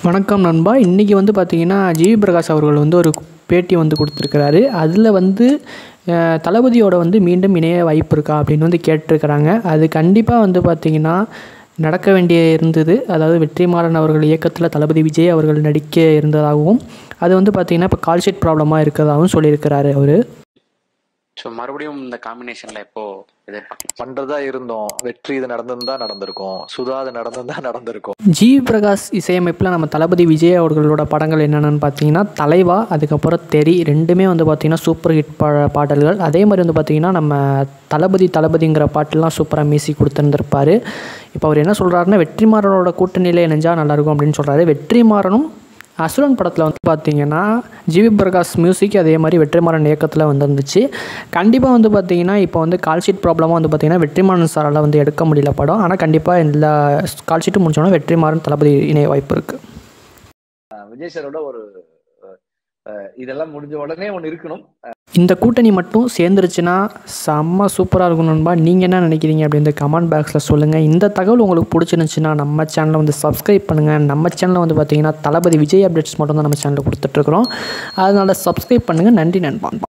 வணக்கம் நண்பா இன்றைக்கி வந்து பார்த்தீங்கன்னா ஜிவி பிரகாஷ் அவர்கள் வந்து ஒரு பேட்டி வந்து கொடுத்துருக்கிறாரு அதில் வந்து அஹ், தளபதியோட வந்து மீண்டும் இணைய வாய்ப்பு இருக்கா அப்படின்னு வந்து கேட்டிருக்கிறாங்க அது கண்டிப்பாக வந்து பார்த்திங்கன்னா நடக்க வேண்டிய இருந்தது அதாவது வெற்றிமாறன் அவர்கள் இயக்கத்தில் தளபதி விஜய் அவர்கள் நடிக்க இருந்ததாகவும் அது வந்து பார்த்திங்கன்னா இப்போ கால்ஷீட் ப்ராப்ளமாக இருக்கிறதாகவும் சொல்லியிருக்கிறாரு அவர் ஸோ மறுபடியும் இந்த காம்பினேஷன்ல எப்போ எதிர்பார்க்கலாம் பண்றதா இருந்தோம் வெற்றி இது நடந்திருந்தா நடந்திருக்கும் சுதா அது நடந்திருந்தா நடந்திருக்கும் ஜி பிரகாஷ் இசையமைப்பில் நம்ம தளபதி விஜய் அவர்களோட படங்கள் என்னென்னு பார்த்தீங்கன்னா தலைவா அதுக்கப்புறம் தெரி ரெண்டுமே வந்து பார்த்திங்கன்னா சூப்பர் ஹிட் பா பாடல்கள் அதே மாதிரி வந்து பார்த்திங்கன்னா நம்ம தளபதி தளபதிங்கிற பாட்டெல்லாம் சூப்பராக மியூசி கொடுத்துருந்துருப்பாரு இப்போ அவர் என்ன சொல்கிறாருன்னா வெற்றிமாறனோட கூட்டணியில் இணைஞ்சா நல்லாயிருக்கும் அப்படின்னு சொல்கிறாரு வெற்றிமாறனும் அசுரன் படத்தில் வந்து பார்த்தீங்கன்னா ஜிவி பிரகாஷ் மியூசிக் அதே மாதிரி வெற்றிமாறன் இயக்கத்தில் வந்துருந்துச்சு கண்டிப்பாக வந்து பார்த்தீங்கன்னா இப்போ வந்து கால்ஷீட் ப்ராப்ளமாக வந்து பார்த்தீங்கன்னா வெற்றிமாறன் சாரால் வந்து எடுக்க முடியல படம் ஆனால் கண்டிப்பாக எல்லா கால்ஷீட்டும் முடிச்சோன்னா வெற்றிமாறன் தளபதி இணைய வாய்ப்பு இருக்குது விஜய் சாரோட ஒரு அஹ், அஹ், இதெல்லாம் முடிஞ்ச உடனே ஒன்று இருக்கணும் இந்த கூட்டணி மட்டும் சேர்ந்துருச்சுன்னா செம்ம சூப்பராக இருக்கும் நண்பா நீங்கள் என்ன நினைக்கிறீங்க அப்படின்னு கமெண்ட் பாக்ஸில் சொல்லுங்கள் இந்த தகவல் உங்களுக்கு பிடிச்சிருந்துச்சுன்னா நம்ம சேனலை வந்து சப்ஸ்கிரைப் பண்ணுங்கள் நம்ம சேனலில் வந்து பார்த்தீங்கன்னா தளபதி விஜய் அப்டேட்ஸ் மட்டும் தான் நம்ம சேனலில் கொடுத்துட்ருக்குறோம் அதனால் சப்ஸ்கிரைப் பண்ணுங்கள் நன்றி நண்பா